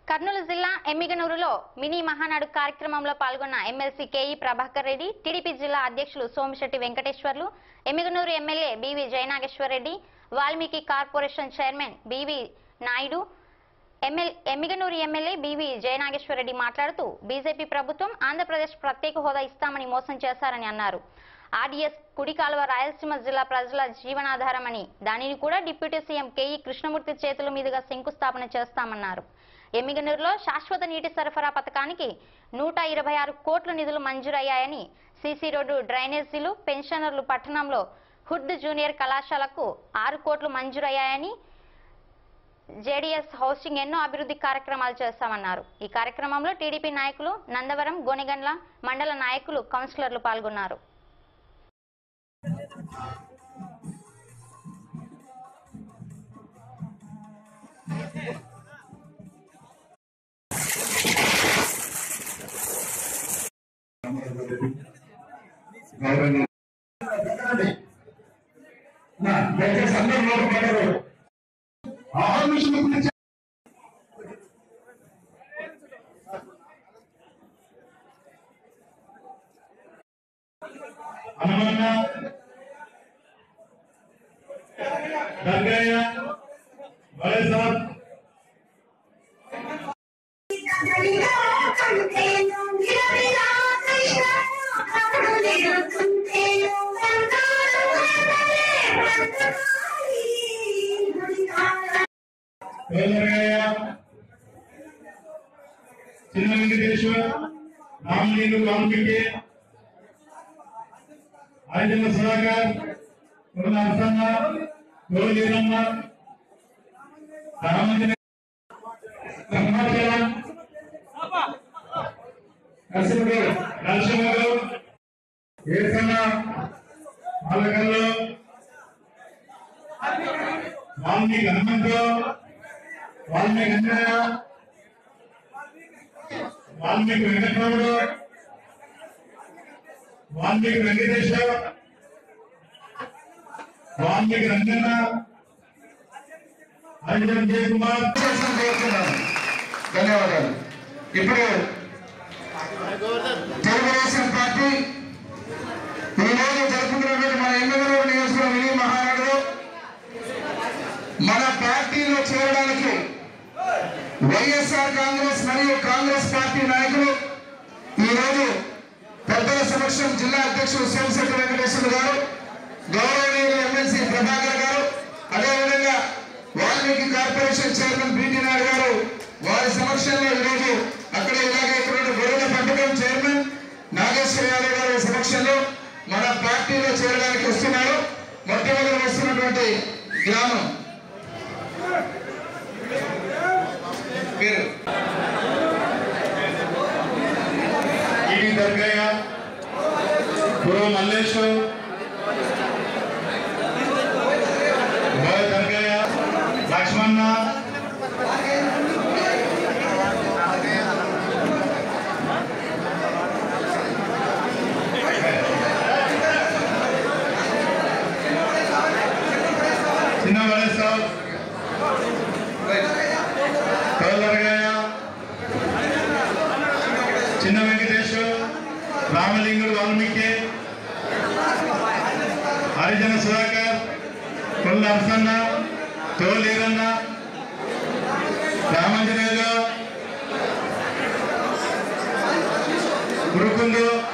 కర్నూలు జిల్లా ఎమ్మిగనూరులో మినీ మహానాడు కార్యక్రమంలో పాల్గొన్న MLC K E Prabhakar Reddy TDP జిల్లా అధ్యక్షులు Somisetty Venkateswarlu Yemmiganur MLA B V Jayanageswar Reddy Valmiki corporation chairman B V Naidu ఎమ్మెల్ ఎమ్మిగనూరు ఎమ్మెల్యే బివి జయనాగేశ్వర్ రెడ్డి మాట్లాడుతూ బీజేపీ ప్రభుత్వం ఆంధ్రప్రదేశ్ ప్రత్యేక హోదా ఇస్తామని మోసం చేశారని అన్నారు ఆర్డీఎస్ కుడి కాలువ రాయలసీమ జిల్లా ప్రజల జీవనాధారమని దానిని కూడా డిప్యూటీ సీఎం కేఈ కృష్ణమూర్తి చేతుల మీదుగా శంకుస్థాపన చేస్తామన్నారు ఎమ్మిగనూరులో శాశ్వత నీటి సరఫరా పథకానికి నూట ఇరవై ఆరు కోట్ల నిధులు మంజూరయ్యాయని సీసీ రోడ్డు డ్రైనేజీలు పెన్షనర్లు పట్టణంలో హుడ్ జూనియర్ కళాశాలకు ఆరు కోట్లు మంజూరయ్యాయని జేడీఎస్ హౌసింగ్ ఎన్నో అభివృద్ధి కార్యక్రమాలు చేస్తామన్నారు ఈ కార్యక్రమంలో టీడీపీ నాయకులు నందవరం గోనెగండ్ల మండల నాయకులు కౌన్సిలర్లు పాల్గొన్నారు గౌరవనీయ నా దయచేసి అందరూ నోటు పడరు ఆహర్నిశలు గురించి హనుమన్న గంగయ్య వైఎస్ఆర్ వేలరయ్య చిన్న వెంకటేశ్వర్ రామలీలు వాల్మీకి ఆంజన సుధాకర్ కుల నరసన్న గోలీరమ్మ రామంజన బ్రహ్మాచలం నరసింహుడు నరసింహుడు ఏసన్న పాలకల్లో వాల్మీకి హనుమంతు వాల్మీకి అన్నయ్య వాల్మీకి వెంకటరాముడు వాల్మీకి వెంకటేశ్వర వాల్మీకి రంగన్న హరిజన్ జయకుమార్ కోరుతున్నాను ధన్యవాదాలు ఇప్పుడు తెలుగుదేశం పార్టీ ఈ రోజు జరుపుకున్నటువంటి మన ఎమ్మెల్యే నియోజకవర్గం మినీ మహానాడు మన పార్టీలో చేరడానికి వైఎస్ఆర్ కాంగ్రెస్ మరియు కాంగ్రెస్ పార్టీ నాయకులు ఈ రోజు పెద్దల సమక్షం జిల్లా అధ్యక్షుడు సోమశెట్టి వెంకటేశ్వర గారు గౌరవనీయులు ఎమ్మెల్సీ ప్రభాకర్ గారు అదేవిధంగా Valmiki corporation chairman BT Naidu garu వారి సమక్షంలో ఈరోజు అక్కడ ఇలాగే ఇక్కడ గొర్రెల పెంపకం చైర్మన్ నాగేశ్వర యాదవ్ గారి సమక్షంలో మన పార్టీలో చేరడానికి వస్తున్నారు మొట్టమొదటి వస్తున్నటువంటి గ్రామం పేరు ఈడి దర్గయ్య గురు మల్లేశ్వర్ భయ దర్గయ్య లక్ష్మణ చిన్న వయస్సు కౌలరగయ్య చిన్న వెంకటేశ్వర్ రామలింగుడు వాల్మీకి హరిజన సుధాకర్ కొల్ల అర్సన్న తోలీరన్న రామంజనేయులు గురుకుందు